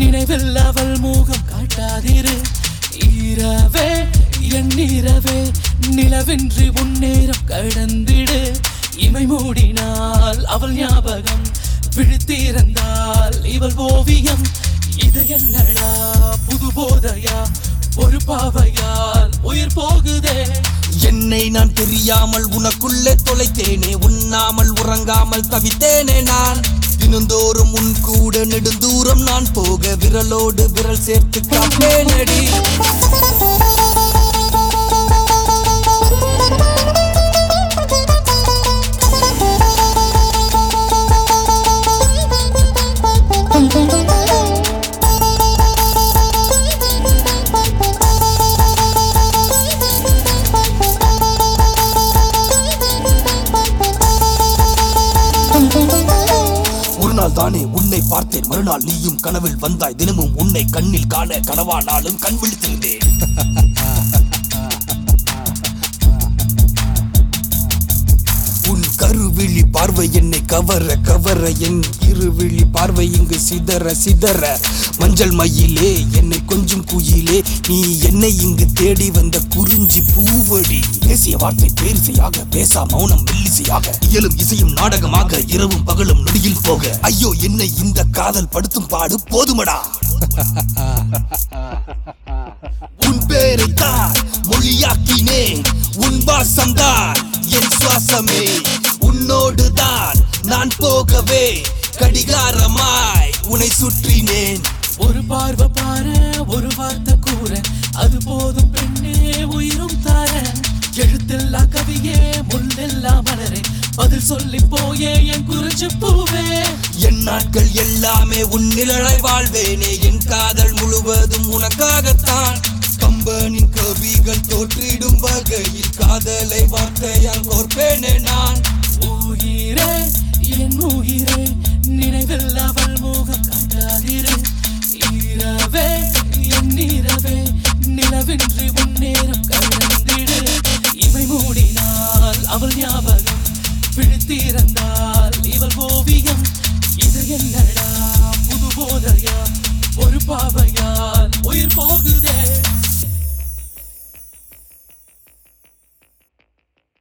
நினைவில் அவள் முகம் காட்டாதிரு ஈரவே என் இரவே நிலவின்றி உன்னேரம் கடந்திடு இமை மூடினால் அவள் ஞாபகம் விழித்திருந்தால் இவள் ஓவியம் இது என்னடா புது போதையா ஒரு பாவையால் உயிர் போகுதே என்னை நான் தெரியாமல் உனக்குள்ளே தொலைத்தேனே உண்ணாமல் உறங்காமல் தவித்தேனே நான் தினந்தோறும் உன் கூட நெடுந்தூரம் நான் போக விரலோடு விரல் சேர்த்து காப்பேனடி ஒரு நாள் தானே உன்னை பார்த்தேன் மறுநாள் நீயும் கனவில் வந்தாய் தினமும் உன்னை கண்ணில் காண கனவானாலும் கண் விழித்திருந்தேன் உன் கருவிழி பார்வை என்னை கவர கவர என் இருவிழி பார்வை இங்கு சிதற சிதற மஞ்சள் மயிலே என்னை கொஞ்சம் குயிலே நீ என்னை இங்கு தேடி வந்த குறிஞ்சி பூவடி பேசிய வார்த்தை பேரிசையாக பேசா மௌனம் மெல்லிசையாக இயலும் இசையும் நாடகமாக இரவும் பகலும் நொடியில் போக ஐயோ என்னை இந்த காதல் படுத்தும் பாடு போதுமடா உன் பேரைத்தான் மொழியாக்கினேன் உன் வாசம்தான் என் சுவாசமே உன்னோடுதான் நான் போகவே கடிகாரமாய் உன்னை சுற்றினேன் ஒரு பார்வை பாரு ஒரு வார்த்தை கூற அது போதும் பெண்ணே உயிரும் தார எழுத்தெல்லா கவியே முள்ளெல்லா மலரே பதில் சொல்லி போயே என் குறிச்சு பூவே என் நாட்கள் எல்லாமே உன் நிழலை வாழ்வேனே என் காதல் முழுவதும் உனக்காகத்தான் கம்பனின் கவிகள் தோற்றிடும் வகையில் காதலை வார்த்தையால் கோர்ப்பேனே நான் உயிரே என் உயிரே நினைவில் அவள் முகம் காட்டாதிரு இரவே என் இரவே நிலவின்றி உன்னேரம் கடந்திடு இமை மூடினால் அவள் ஞாபகம் விழித்திருந்தால் இவள் ஓவியம் இது என்ன